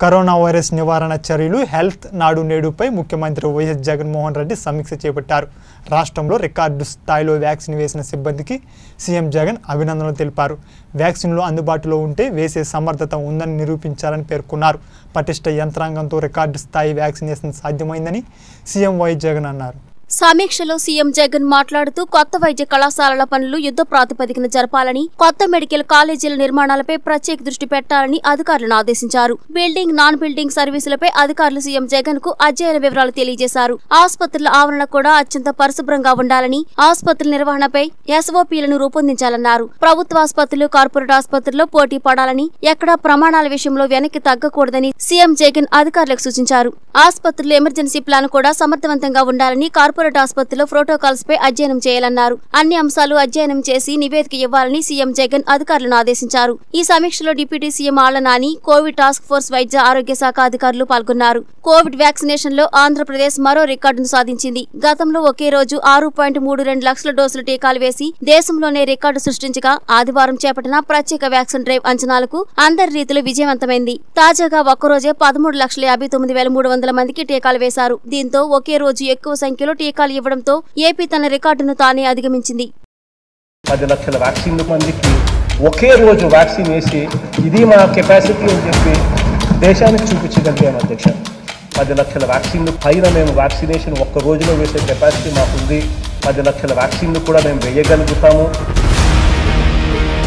corona virus నివారణ చర్యలు health నాడు నేడుపై ముఖ్యమంత్రి వైఎస్ జగన్మోహన్ రెడ్డి సమీక్ష చేపట్టారు రాష్ట్రంలో రికార్డు స్థాయిలో వ్యాక్సిన్ వేసిన సిబ్బందికి సీఎం జగన్ అభినందనలు తెలిపారు వ్యాక్సిన్లు అందుబాటులో ఉంటే వేసే సమర్థత ఉందని నిరూపించాలని పేర్కొన్నారు పటిష్ట యంత్రాంగంతో రికార్డు స్థాయి వ్యాక్సినేషన్ సాధ్యమైందని సీఎం వైఎస్ జగన్ అన్నారు సమీక్షలో సీఎం జగన్ మాట్లాడుతూ కొత్త వైద్య కళాశాలల పనులు యుద్ధ ప్రాతిపదికన జరపాలని కొత్త మెడికల్ కాలేజీల నిర్మాణాలపై ప్రత్యేక దృష్టి పెట్టాలని అధికారులను ఆదేశించారు బిల్డింగ్ నాన్ బిల్డింగ్ సర్వీసులపై అధికారులు సీఎం జగన్ కు అధ్యయన వివరాలు తెలియజేశారు ఆసుపత్రుల ఆవరణ కూడా అత్యంత పరిశుభ్రంగా ఉండాలని ఆసుపత్రుల నిర్వహణపై ఎస్ఓపీలను రూపొందించాలన్నారు ప్రభుత్వ ఆసుపత్రులు కార్పొరేట్ ఆసుపత్రుల్లో పోటీ పడాలని ఎక్కడా ప్రమాణాల విషయంలో వెనక్కి తగ్గకూడదని సీఎం జగన్ అధికారులకు సూచించారు ఆసుపత్రులు ఎమర్జెన్సీ ప్లాన్ కూడా సమర్థవంతంగా ఉండాలని కార్పొరేట్ ఆసుపత్రిలో ప్రోటోకాల్స్ పై అధ్యయనం చేయాలన్నారు అన్ని అంశాలు అధ్యయనం చేసి నివేదిక ఇవ్వాలని సీఎం జగన్ అధికారులను ఆదేశించారు ఈ సమీక్షలో deputy CM Alla Nani covid task force వైద్య ఆరోగ్య శాఖ అధికారులు పాల్గొన్నారు కోవిడ్ వ్యాక్సినేషన్ లో ఆంధ్రప్రదేశ్ మరో రికార్డును సాధించింది గతంలో ఒకే రోజు ఆరు పాయింట్ మూడు రెండు లక్షల డోసులు టీకాలు వేసి దేశంలోనే రికార్డు సృష్టించగా ఆదివారం చేపట్టిన ప్రత్యేక వ్యాక్సిన్ డ్రైవ్ అంచనాలకు అందరి రీతిలో విజయవంతమైంది తాజాగా ఒక్కరోజే పదమూడు లక్షల యాభై తొమ్మిది వేల మూడు వందల మందికి టీకాలు వేశారు దీంతో ఒకే రోజు ఎక్కువ సంఖ్యలో టీకాలు ఇవ్వడంతో ఏపీ తన రికార్డును తానే అధిగమించింది పది లక్షల వ్యాక్సిన్ మందికి ఒకే రోజు వ్యాక్సిన్ వేసి ఇది మా కెపాసిటీ అని చెప్పి దేశానికి చూపించగలిగాం అధ్యక్ష పది లక్షల వ్యాక్సిన్ పైన మేము వ్యాక్సినేషన్ ఒక్క రోజులో వేసే కెపాసిటీ మాకుంది పది లక్షల వ్యాక్సిన్లు కూడా మేము వేయగలుగుతాము